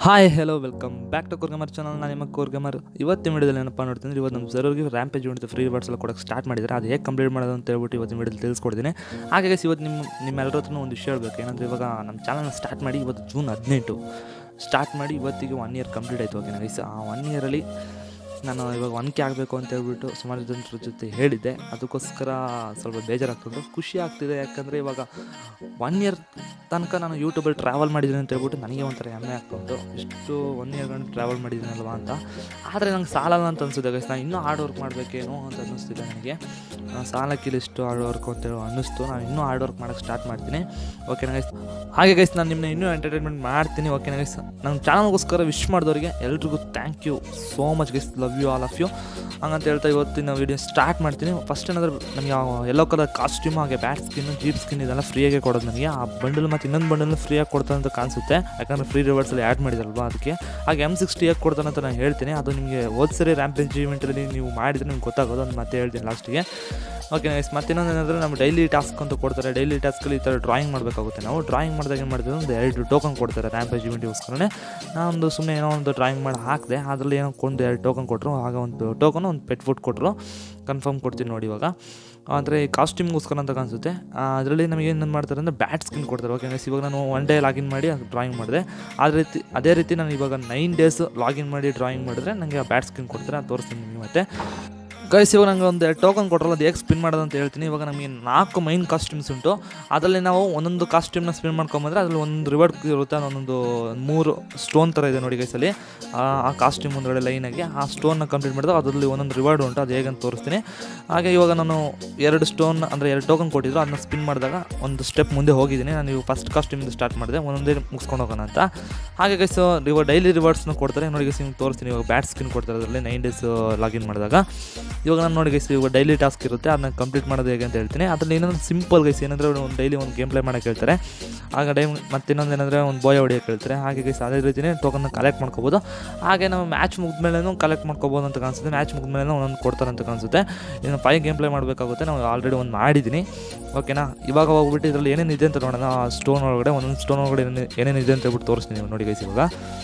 hi hello welcome back to core gamer channel ನಾನು ನಿಮ್ಮ ಕೋರ್ಗಮರ್ ಇವತ್ತಿನ ವಿಡಿಯೋದಲ್ಲಿ ಏನಪ್ಪ ನೋಡ್ತೀನಿ ಇವತ್ತು ನಮ್ಮ ಸರ್ವರ್ಗೆ ರ್ಯಾಂಪೇಜ್ ಯೂನಿಟ್ ಫ್ರೀ ವರ್ಡ್ಸ್ ಎಲ್ಲ ಕೊಡೋಕೆ ಸ್ಟಾರ್ಟ್ ಮಾಡಿದ್ದಾರೆ ಅದು ಹೇಗೆ ಕಂಪ್ಲೀಟ್ ಮಾಡೋದು ಅಂತ ಹೇಳ್ಬಿಟ್ಟು ಇವತ್ತಿನ ವಿಡಿಯೋದಲ್ಲಿ ತಿಳಿಸ್ಕೊಡ್ತೀನಿ ಹಾಗೆ guys, ಇವತ್ತು ನಿಮ್ಮ ನಿಮ್ಮೆಲ್ಲರ ಹತ್ರ ಒಂದು ವಿಷಯ ಹೇಳ್ಬೇಕು ಏನಂದರೆ ಇವಾಗ ನಮ್ಮ ಚಾನಲ್ನ ಸ್ಟಾರ್ಟ್ ಮಾಡಿ ಇವತ್ತು ಜೂನ್ ಹದಿನೆಂಟು ಸ್ಟಾರ್ಟ್ ಮಾಡಿ ಇವತ್ತಿಗೆ ಒನ್ ಇಯರ್ ಕಂಪ್ಲೀಟ್ ಆಯಿತು ಓಕೆನಾ ಗೈಸ್ ಆ ಒನ್ ಇಯರಲ್ಲಿ ನಾನು ಇವಾಗ ಒನ್ ಕೆ ಆಗಬೇಕು ಅಂತ ಹೇಳ್ಬಿಟ್ಟು ಸುಮಾರು ಜನರ ಜೊತೆ ಹೇಳಿದ್ದೆ ಅದಕ್ಕೋಸ್ಕರ ಸ್ವಲ್ಪ ಬೇಜಾರಾಗ್ತುಂಟು ಖುಷಿ ಆಗ್ತಿದೆ ಯಾಕಂದರೆ ಇವಾಗ ಒನ್ ಇಯರ್ ತನಕ ನಾನು ಯೂಟ್ಯೂಬಲ್ಲಿ ಟ್ರಾವೆಲ್ ಮಾಡಿದ್ದೀನಿ ಅಂತ ಹೇಳ್ಬಿಟ್ಟು ನನಗೆ ಒಂಥರ ಹೆಮ್ಮೆ ಆಗ್ತುಂಟು ಇಷ್ಟು ಒನ್ ಇಯರ್ ಗಂಟು ಟ್ರಾವೆಲ್ ಮಾಡಿದ್ದೀನಲ್ವಾ ಅಂತ ಆದರೆ ನಂಗೆ ಸಾಲಲ್ಲ ಅಂತ ಅನಿಸುತ್ತೆ ಗೈಸ್ ನಾನು ಇನ್ನೂ ಹಾರ್ಡ್ ವರ್ಕ್ ಮಾಡಬೇಕೇನೋ ಅಂತ ಅನ್ನಿಸ್ತಿದೆ ನನಗೆ ನಾನು ಸಾಲಕ್ಕಿಲ್ಲ ಇಷ್ಟು ಹಾರ್ಡ್ ವರ್ಕ್ ಅಂತ ಹೇಳಿ ಅನ್ನಿಸ್ತು ನಾನು ಇನ್ನೂ ಹಾರ್ಡ್ ವರ್ಕ್ ಮಾಡೋಕ್ಕೆ ಸ್ಟಾರ್ಟ್ ಮಾಡ್ತೀನಿ ಓಕೆನಾ ಗೈಸ್ ಹಾಗೆ ಗೈಸ್ ನಾನು ನಿಮ್ಮನ್ನ ಇನ್ನೂ ಎಂಟರ್ಟೈನ್ಮೆಂಟ್ ಮಾಡ್ತೀನಿ ಓಕೆನಾ ಗೈಸ್ ನನ್ನ ಚಾನಲ್ಗೋಸ್ಕರ ವಿಶ್ ಮಾಡಿದವರಿಗೆ ಎಲ್ರಿಗೂ thank you so much guys love you all of you ಹಂಗಂತ ಹೇಳ್ತಾ ಇವತ್ತಿನ ವೀಡಿಯೋ ಸ್ಟಾರ್ಟ್ ಮಾಡ್ತೀನಿ ಫಸ್ಟ್ ಏನಾದರೂ ನಮಗೆ ಎಲ್ಲೋ ಕಲರ್ ಕಾಸ್ಟ್ಯೂಮ್ ಹಾಗೆ ಬ್ಯಾಟ್ ಸ್ಕಿನ್ ಜೀಪ್ ಸ್ಕಿನ್ ಇದೆಲ್ಲ ಫ್ರೀಯಾಗಿ ಕೊಡೋದು ನನಗೆ ಆ ಬಂಡಲ್ ಮತ್ತು ಇನ್ನೊಂದು ಬಂಡಲ್ ಫ್ರೀಯಾಗಿ ಕೊಡ್ತಾನೆ ಅಂತ ಕಾಣಿಸುತ್ತೆ ಯಾಕಂದರೆ ಫ್ರೀ ರಿವಾರ್ಡ್ಸಲ್ಲಿ ಆ್ಯಡ್ ಮಾಡಿದಾರಲ್ವಾ ಅದಕ್ಕೆ ಹಾಗೆ ಎಮ್ ಸಿಕ್ಸ್ಟಿ ಹೇಗೆ ಕೊಡ್ತಾನೆ ಅಂತ ನಾನು ಹೇಳ್ತೀನಿ ಅದು ನಿಮಗೆ ಹೋದ ಸರಿ ರ್ಯಾಂಪೇಜ್ ಇವೆಂಟಲ್ಲಿ ನೀವು ಮಾಡಿದರೆ ನಿಮ್ಗೆ ಗೊತ್ತಾಗೋದು ಅದು ಮತ್ತೆ ಹೇಳ್ತೀನಿ ಲಾಸ್ಟಿಗೆ ಓಕೆ ನೈಸ್ ಮತ್ತಿನ್ನೊಂದು ಏನಂದರೆ ನಮ್ಮ ಡೈಲಿ ಟಾಸ್ಕ್ ಅಂತ ಕೊಡ್ತಾರೆ ಡೈಲಿ ಟಾಸ್ಕಲ್ಲಿ ಈ ಥರ ಡ್ರಾಯಿಂಗ್ ಮಾಡಬೇಕಾಗುತ್ತೆ ನಾವು ಡ್ರಾಯಿಂಗ್ ಮಾಡಿದಾಗ ಏನು ಮಾಡ್ತೀವಿ ಒಂದು ಎರಡು ಟೋಕನ್ ಕೊಡ್ತಾರೆ ರ್ಯಾಂಪೇಜ್ ಇವೆಂಟಿಗೋಸ್ಕರನೇ ನಾನೊಂದು ಸುಮ್ಮನೆ ಏನೋ ಒಂದು ಡ್ರಾಯಿಂಗ್ ಮಾಡಿ ಹಾಕಿದೆ ಅದರಲ್ಲಿ ಏನೋ ಒಂದು ಎರಡು ಟೋಕನ್ ಕೊಟ್ಟರು ಆಗ ಒಂದು ಟೋಕನ್ ಒಂದು ಪೆಟ್ ಫುಡ್ ಕೊಟ್ಟರು ಕನ್ಫರ್ಮ್ ಕೊಡ್ತೀನಿ ನೋಡಿ ಇವಾಗ ಆದರೆ ಕಾಸ್ಟ್ಯೂಮ್ಗೋಸ್ಕರ ಅಂತ ಕಾಣಿಸುತ್ತೆ ಅದರಲ್ಲಿ ನಮಗೆ ಏನು ಮಾಡ್ತಾರೆ ಅಂದರೆ ಬ್ಯಾಟ್ ಸ್ಕಿನ್ ಕೊಡ್ತಾರೆ ಓಕೆ ಗೈಸ್ ಇವಾಗ ನಾನು ಒನ್ ಡೇ ಲಾಗಿನ್ ಮಾಡಿ ಅದು ಡ್ರಾಯಿಂಗ್ ಮಾಡಿದೆ ಅದೇ ರೀತಿ ಅದೇ ರೀತಿ ನಾನು ಇವಾಗ ನೈನ್ ಡೇಸ್ ಲಾಗಿನ್ ಮಾಡಿ ಡ್ರಾಯಿಂಗ್ ಮಾಡಿದ್ರೆ ನನಗೆ ಆ ಬ್ಯಾಟ್ ಸ್ಕಿನ್ ಕೊಡ್ತಾರೆ ಅದು ತೋರಿಸ್ತೀನಿ ನಿಮಗೆ ಮತ್ತೆ ಗೈಸ್ ಇವಾಗ ನಂಗೆ ಒಂದು ಟೋಕನ್ ಕೊಟ್ಟರಲ್ಲ ಅದು ಹೇಗೆ ಸ್ಪಿನ್ ಮಾಡೋದು ಅಂತ ಹೇಳ್ತೀನಿ ಇವಾಗ ನಮಗೆ ನಾಲ್ಕು ಮೈನ್ ಕಾಸ್ಟ್ಯೂಮ್ಸ್ ಉಂಟು ಅದರಲ್ಲಿ ನಾವು ಒಂದೊಂದು ಕಾಸ್ಟ್ಯೂಮ್ನ ಸ್ಪಿನ್ ಮಾಡ್ಕೊಂಬಂದ್ರೆ ಅದರಲ್ಲಿ ಒಂದು ರಿವಾರ್ಡ್ ಇರುತ್ತೆ ಅದೊಂದೊಂದು ಮೂರು ಸ್ಟೋನ್ ಥರ ಇದೆ ನೋಡಿ ಗೈಸಲ್ಲಿ ಆ ಕಾಸ್ಟ್ಯೂಮ್ ಮುಂದ್ಗಡೆ ಲೈನಾಗಿ ಆ ಸ್ಟೋನ್ನ ಕಂಪ್ಲೀಟ್ ಮಾಡಿದಾಗ ಅದರಲ್ಲಿ ಒಂದೊಂದು ರಿವಾರ್ಡ್ ಉಂಟು ಅದು ಹೇಗೆ ಅಂತ ತೋರಿಸ್ತೀನಿ ಹಾಗೆ ಇವಾಗ ನಾನು ಎರಡು ಸ್ಟೋನ್ ಅಂದರೆ ಎರಡು ಟೋಕನ್ ಕೊಟ್ಟಿದ್ರು ಅದನ್ನ ಸ್ಪಿನ್ ಮಾಡಿದಾಗ ಒಂದು ಸ್ಟೆಪ್ ಮುಂದೆ ಹೋಗಿದ್ದೀನಿ ನಾನು ಇವಾಗ ಫಸ್ಟ್ ಕಾಸ್ಟ್ಯೂಮಿಂದ ಸ್ಟಾರ್ಟ್ ಮಾಡಿದೆ ಒಂದೊಂದೇ ಮುಗಿಸ್ಕೊಂಡು ಹೋಗೋಣ ಅಂತ ಹಾಗೆ ಗೈಸ್ ಇವಾಗ ಡೈಲಿ ರಿವಾರ್ಡ್ಸ್ನ ಕೊಡ್ತಾರೆ ನೋಡಿ ಗೈಸ್ ನಿಮ್ಗೆ ತೋರಿಸ್ತೀನಿ ಇವಾಗ ಬ್ಯಾಟ್ ಸ್ಕಿನ್ ಕೊಡ್ತಾರೆ ಅದರಲ್ಲಿ ನೈನ್ ಡೇಸ್ ಲಾಗಿನ್ ಮಾಡಿದಾಗ ಇವಾಗ ನಾನು ನೋಡಿ ಗೈಸ್ ಇವಾಗ ಡೈಲಿ ಟಾಸ್ಕ್ ಇರುತ್ತೆ ಅದನ್ನ ಕಂಪ್ಲೀಟ್ ಮಾಡೋದು ಹೇಗೆ ಅಂತ ಹೇಳ್ತೀನಿ ಅದರಲ್ಲಿ ಏನಂದ್ರೆ ಸಿಂಪಲ್ ಗೈಸ್ ಏನಂದರೆ ಒಂದು ಡೈಲಿ ಒಂದು ಗೇಮ್ ಪ್ಲೇ ಮಾಡೋಕೆ ಹೇಳ್ತಾರೆ ಆಗ ಡೈಮ್ ಮತ್ತೆ ಇನ್ನೊಂದು ಏನಂದರೆ ಒಂದು ಬಾಯ್ ಹೊಡಿಯೋಕೆ ಹೇಳ್ತಾರೆ ಹಾಗೆ ಗೈಸ್ ಅದೇ ರೀತಿಯೇ ಟೋಕನ್ನ ಕಲೆಕ್ಟ್ ಮಾಡ್ಕೋಬೋದು ಹಾಗೆ ನಾವು ಮ್ಯಾಚ್ ಮುಗಿದ್ಮೇಲೆ ಕಲೆಕ್ಟ್ ಮಾಡ್ಕೋಬೋದು ಅಂತ ಕಾಣಿಸುತ್ತೆ ಮ್ಯಾಚ್ ಮುಗಿದ್ಮೇಲೆ ಒಂದೊಂದು ಕೊಡ್ತಾರೆ ಅಂತ ಕಾಣಿಸುತ್ತೆ ಇನ್ನು ಫೈವ್ ಗೇಮ್ ಪ್ಲೇ ಮಾಡಬೇಕಾಗುತ್ತೆ ನಾವು ಆಲ್ರೆಡಿ ಒಂದು ಮಾಡಿದ್ದೀನಿ ಓಕೆನಾ ಇವಾಗ ಹೋಗ್ಬಿಟ್ಟು ಇದರಲ್ಲಿ ಏನೇನು ಇದೆ ಅಂತ ನೋಡೋಣ ಆ ಸ್ಟೋನ್ ಒಳಗಡೆ ಒಂದೊಂದು ಸ್ಟೋನ್ ಒಳಗಡೆ ಏನೇನು ಏನೇನು ಇದೆ ಅಂತ ಹೇಳ್ಬಿಟ್ಟು ತೋರಿಸ್ತೀನಿ ನೋಡಿ ಗೈಸ್ ಇವಾಗ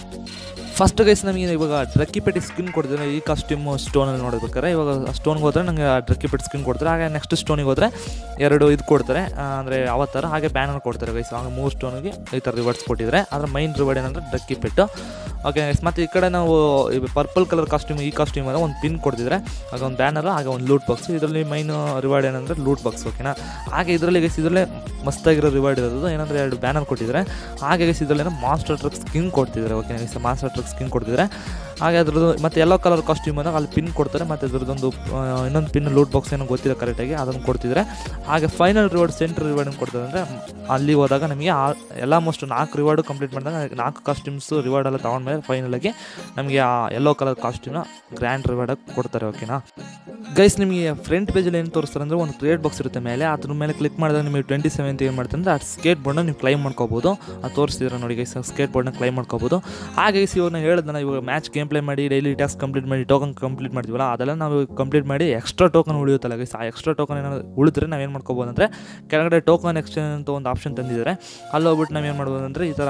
ಫಸ್ಟ್ ಗೈಸ್ ನಮಗೆ ಇವಾಗ ಡ್ರಕ್ಕಿಪೆಟ್ಟಿ ಸ್ಕಿನ್ ಕೊಡ್ತಾರೆ ಈ ಕಾಸ್ಟ್ಯೂಮ್ ಸ್ಟೋನಲ್ಲಿ ನೋಡ್ಬೇಕಾದ್ರೆ ಇವಾಗ ಸ್ಟೋನ್ಗೆ ಹೋದ್ರೆ ನನಗೆ ಡ್ರಕ್ಕಿಪೆಟ್ ಸ್ಕಿನ್ ಕೊಡ್ತಾರೆ ಹಾಗೆ ನೆಕ್ಸ್ಟ್ ಸ್ಟೋನಿಗೆ ಹೋದರೆ ಎರಡು ಇದು ಕೊಡ್ತಾರೆ ಅಂದರೆ ಅವತ್ತರ ಹಾಗೆ ಬ್ಯಾನರ್ ಕೊಡ್ತಾರೆ ಗೈಸ್ ಆಗ ಮೂರು ಸ್ಟೋನಿಗೆ ಈ ಥರ ರಿವಾರ್ಡ್ಸ್ ಕೊಟ್ಟಿದ್ದಾರೆ ಅದರ ಮೈನ್ ರಿವಾರ್ಡ್ ಏನಂದರೆ ಡ್ರಕ್ಕಿಪೆಟ್ಟು ಓಕೆ ಗೈಸ್ ಮತ್ತು ಈ ಕಡೆ ನಾವು ಪರ್ಪಲ್ ಕಲರ್ ಕಾಸ್ಟ್ಯೂಮ್ ಈ ಕಾಸ್ಟ್ಯೂಮ್ ಅಲ್ಲ ಒಂದು ಪಿನ್ ಕೊಡ್ತಿದ್ರೆ ಆಗ ಒಂದು ಬ್ಯಾನರ್ ಹಾಗೆ ಒಂದು ಲೂಟ್ ಬಾಕ್ಸ್ ಇದರಲ್ಲಿ ಮೈನ್ ರಿವಾರ್ಡ್ ಏನಂದರೆ ಲೂಟ್ ಬಾಕ್ಸ್ ಓಕೆನಾ ಹಾಗೆ ಇದರಲ್ಲಿ ಗೈಸ್ ಇದರಲ್ಲೇ ಮಸ್ತಾಗಿರೋ ರಿವಾರ್ಡ್ ಇರೋದು ಏನಂದರೆ ಎರಡು ಬ್ಯಾನರ್ ಕೊಟ್ಟಿದ್ದಾರೆ ಹಾಗೆ ಗೈಸ್ ಇದರಲ್ಲಿ ಮಾಸ್ಟರ್ ಟ್ರಕ್ ಸ್ಕಿನ್ ಕೊಡ್ತಿದ್ದಾರೆ okay guys master truck skin ಕೊಡ್ತಿದ್ದಾರೆ ಹಾಗೆ ಅದ್ರದ್ದು ಮತ್ತು ಎಲ್ಲೋ ಕಲರ್ ಕಾಸ್ಟ್ಯೂಮ್ ಅನ್ನು ಅಲ್ಲಿ ಪಿನ್ ಕೊಡ್ತಾರೆ ಮತ್ತು ಅದ್ರದ್ದೊಂದು ಇನ್ನೊಂದು ಪಿನ್ ಲೂಟ್ ಬಾಕ್ಸ್ ಏನೋ ಗೊತ್ತಿಲ್ಲ ಕರೆಕ್ಟಾಗಿ ಅದನ್ನು ಕೊಡ್ತಿದ್ದಾರೆ ಹಾಗೆ ಫೈನಲ್ ರಿವಾರ್ಡ್ ಸೆಂಟ್ರ್ ರಿವಾರ್ಡ್ ಕೊಡ್ತಾರೆ ಅಂದರೆ ಅಲ್ಲಿ ಹೋದಾಗ ನಮಗೆ ಆ ಎಲ್ಲ ಮೋಸ್ಟ್ ನಾಲ್ಕು ರಿವಾರ್ಡು ಕಂಪ್ಲೀಟ್ ಮಾಡಿದಾಗ ನಾಲ್ಕು ಕಾಸ್ಟ್ಯೂಮ್ಸು ರಿವಾರ್ಡ್ ಎಲ್ಲ ತೊಗೊಂಡ್ಮೇಲೆ ಫೈನಲಾಗಿ ನಮಗೆ ಆ ಎಲ್ಲೋ ಕಲರ್ ಕಾಸ್ಟ್ಯೂಮ್ನ ಗ್ರ್ಯಾಂಡ್ ರಿವಾರ್ಡಾಗಿ ಕೊಡ್ತಾರೆ ಓಕೆನಾ ಗೈಸ್ ನಿಮಗೆ ಫ್ರಂಟ್ ಪೇಜಲ್ಲಿ ಏನು ತೋರಿಸ್ತಾರೆ ಅಂದರೆ ಒಂದು ಕ್ರಿಯೇಟ್ ಬಾಕ್ಸ್ ಇರುತ್ತೆ ಮೇಲೆ ಅದ್ರ ಮೇಲೆ ಕ್ಲಿಕ್ ಮಾಡಿದಾಗ ನಿಮಗೆ ಟ್ವೆಂಟಿ ಸೆವೆಂತ್ ಏನು ಮಾಡ್ತಾರೆ ಅಂದರೆ ಆ ಸ್ಕೇಟ್ ಬೋರ್ಡ್ನ ನೀವು ಕ್ಲೈಮ್ ಮಾಡ್ಕೋಬೋದು ಅದು ತೋರಿಸ್ತಿದ್ರೆ ನೋಡಿ ಗೈಸ್ ಸ್ಕೇಟ್ ಬೋರ್ಡ್ನ ಕ್ಲೈಮ್ ಮಾಡ್ಕೋಬೋದು ಹಾಗೆ ಗೈಸ್ ಇವಾಗ ನಾನು ಹೇಳಿದ್ನ ಇವಾಗ ಮ್ಯಾಚ್ ಗೇಮ್ ಪ್ಲೇ ಮಾಡಿ ಡೈಲಿ ಟಾಸ್ಕ್ ಕಂಪ್ಲೀಟ್ ಮಾಡಿ ಟೋಕನ್ ಕಂಪ್ಲೀಟ್ ಮಾಡ್ತೀವಲ್ಲ ಅದೆಲ್ಲ ನಾವು ಕಂಪ್ಲೀಟ್ ಮಾಡಿ ಎಕ್ಸ್ಟ್ರಾ ಟೋಕನ್ ಉಳಿಯುತ್ತಲ್ಲ ಗೈಸ್ ಆ ಎಕ್ಸ್ಟ್ರಾ ಟೋಕನ್ ಏನಾದ್ರು ಉಳಿದ್ರೆ ನಾವೇನು ಮಾಡ್ಕೋಬೋದು ಅಂದರೆ ಕೆಳಗಡೆ ಟೋಕನ್ ಎಕ್ಸ್ಚೇಂಜ್ ಅಂತ ಒಂದು ಆಪ್ಷನ್ ತಂದಿದ್ದಾರೆ ಅಲ್ಲಿ ಹೋಗ್ಬಿಟ್ಟು ನಾವೇನು ಮಾಡ್ಬೋದು ಅಂದರೆ ಈ ಥರ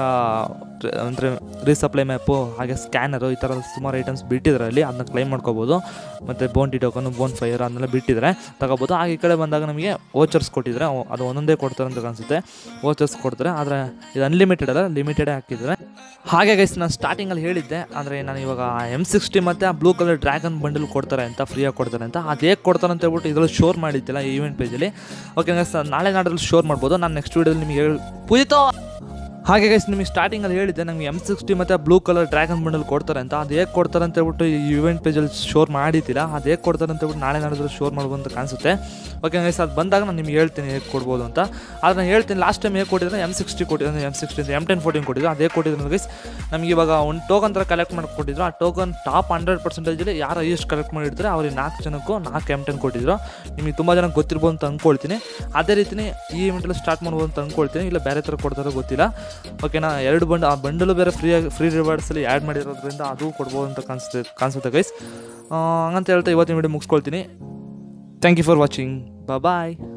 ಅಂದರೆ ರೀಸಪ್ಲೈ ಮ್ಯಾಪು ಹಾಗೆ ಸ್ಕ್ಯಾನರು ಈ ಥರ ಸುಮಾರು ಐಟಮ್ಸ್ ಬಿಟ್ಟಿದ್ದಾರೆ ಅಲ್ಲಿ ಅದನ್ನ ಕ್ಲೈಮ್ ಮಾಡ್ಕೋಬೋದು ಮತ್ತು ಬೋಂಟಿ ಟೋಕನ್ ಬೋನ್ ಫೈರ್ ಅದನ್ನೆಲ್ಲ ಬಿಟ್ಟಿದ್ದಾರೆ ತಗೋಬೋದು ಹಾಗೆ ಈ ಕಡೆ ಬಂದಾಗ ನಮಗೆ ಓಚರ್ಸ್ ಕೊಟ್ಟಿದ್ದಾರೆ ಅವು- ಅದು ಒಂದೊಂದೇ ಕೊಡ್ತಾರೆ ಅಂತ ಅನಿಸುತ್ತೆ ಓಚರ್ಸ್ ಕೊಡ್ತಾರೆ ಆದರೆ ಇದು ಅನ್ಲಿಮಿಟೆಡ್ ಅಲ್ಲ ಲಿಮಿಟೆಡೇ ಹಾಕಿದ್ದಾರೆ ಹಾಗೆ ಗೈಸ್ ನಾನು ಸ್ಟಾರ್ಟಿಂಗಲ್ಲಿ ಹೇಳಿದ್ದೆ ಅಂದರೆ ನಾನು ಇವಾಗ ಎಮ್ ಸಿಕ್ಸ್ಟಿ ಮತ್ತು ಆ ಬ್ಲೂ ಕಲರ್ ಡ್ರ್ಯಾಗನ್ ಬಂಡಲ್ ಕೊಡ್ತಾರೆ ಅಂತ ಫ್ರೀಯಾಗಿ ಕೊಡ್ತಾರೆ ಅಂತ ಅದು ಹೇಗೆ ಕೊಡ್ತಾರೆ ಅಂತ ಹೇಳ್ಬಿಟ್ಟು ಇದರಲ್ಲಿ ಶೋರ್ ಮಾಡಿದ್ದಿಲ್ಲ ಈ ಈವೆಂಟ್ ಪೇಜಲ್ಲಿ ಓಕೆ ಗೈಸ್ ನಾಳೆ ನಾಡಲ್ಲಿ ಶೋರ್ ಮಾಡ್ಬೋದು ನಾನು ನೆಕ್ಸ್ಟ್ ವೀಡಿಯೋದಲ್ಲಿ ನಿಮಗೆ ಹೇಳಿ ಪೂಜಿತೋ ಹಾಗೆ ಗೈಸ್ ನಿಮಗೆ ಸ್ಟಾರ್ಟಿಂಗಲ್ಲಿ ಹೇಳಿದ್ದೆ ನಮಗೆ ಎಮ್ ಸಿಕ್ಸ್ಟಿ ಮತ್ತು ಬ್ಲೂ ಕಲರ್ ಡ್ರ್ಯಾಗನ್ ಬಂಡಲ್ ಕೊಡ್ತಾರೆ ಅಂತ ಅದು ಹೇಗೆ ಕೊಡ್ತಾರೆ ಅಂತ ಹೇಳ್ಬಿಟ್ಟು ಈ ಇವೆಂಟ್ ಪೇಜಲ್ಲಿ ಶೋರ್ ಮಾಡಿದ್ದಿಲ್ಲ ಅದು ಹೇಗೆ ಕೊಡ್ತಾರೆ ಅಂತ ಹೇಳ್ಬಿಟ್ಟು ನಾಳೆ ನಾಡಿದ್ರೆ ಶೋರ್ ಮಾಡ್ಬೋದು ಅಂತ ಕಾಣಿಸುತ್ತೆ ಓಕೆ ಗೈಸ್ ಅದು ಬಂದಾಗ ನಾನು ನಿಮ್ಗೆ ಹೇಳ್ತೀನಿ ಹೇಗೆ ಕೊಡ್ಬೋದು ಅಂತ ಆದರೆ ನಾನು ಹೇಳ್ತೀನಿ ಲಾಸ್ಟ್ ಟೈಮ್ ಹೇಗೆ ಕೊಟ್ಟಿದ್ರೆ ಎಮ್ ಸಿಕ್ಸ್ಟಿ ಕೊಟ್ಟಿದ್ರೆ M sixty M ten fourteen ಕೊಟ್ಟಿದ್ರು ಅದೇ ಕೊಟ್ಟಿದ್ರು ಗೈಸ್ ನಮಗೆ ಇವಾಗ ಒಂದು ಟೋಕನ್ ಥರ ಕಲೆಕ್ಟ್ ಮಾಡಿ ಕೊಟ್ಟಿದ್ರು ಆ ಟೋಕನ್ ಟಾಪ್ ಹಂಡ್ರೆಡ್ ಪರ್ಸೆಂಟೇಜಲ್ಲಿ ಯಾರು ಹೈಯೆಸ್ಟ್ ಕಲೆಕ್ಟ್ ಮಾಡಿರ್ತಾರೆ ಅವ್ರಿಗೆ ನಾಲ್ಕು ಜನಕ್ಕೂ ನಾಲ್ಕು ಎಮ್ ಟೆನ್ ಕೊಟ್ಟಿದ್ರು ನಿಮಗೆ ತುಂಬ ಜನಕ್ಕೆ ಗೊತ್ತಿರ್ಬೋದು ಅಂತ ಅಂದ್ಕೊಳ್ತೀನಿ ಅದೇ ರೀತಿನೇ ಈ ಇವೆಂಟಲ್ಲಿ ಸ್ಟಾರ್ಟ್ ಮಾಡ್ಬೋದು ಅಂತ ಅಂದ್ಕೊಳ್ತೀನಿ ಇಲ್ಲ ಬೇರೆ ಥರ ಕೊಡ್ತಾರೋ ಗೊತ್ತಿಲ್ಲ ಓಕೆನಾ ಎರಡು ಬಂಡ್ ಆ ಬಂಡಲು ಬೇರೆ ಫ್ರೀಯಾಗಿ ಫ್ರೀ ರಿವಾರ್ಡ್ಸಲ್ಲಿ ಆ್ಯಡ್ ಮಾಡಿರೋದ್ರಿಂದ ಅದು ಕೊಡ್ಬೋದು ಅಂತ ಕಾಣಿಸುತ್ತೆ ಕಾಣಿಸುತ್ತೆ ಗೈಸ್ ಹಂಗಂತ ಹೇಳ್ತಾ ಇವತ್ತಿನ ವಿಡಿಯೋ ಮುಗಿಸ್ಕೊಳ್ತೀನಿ thank you for watching bye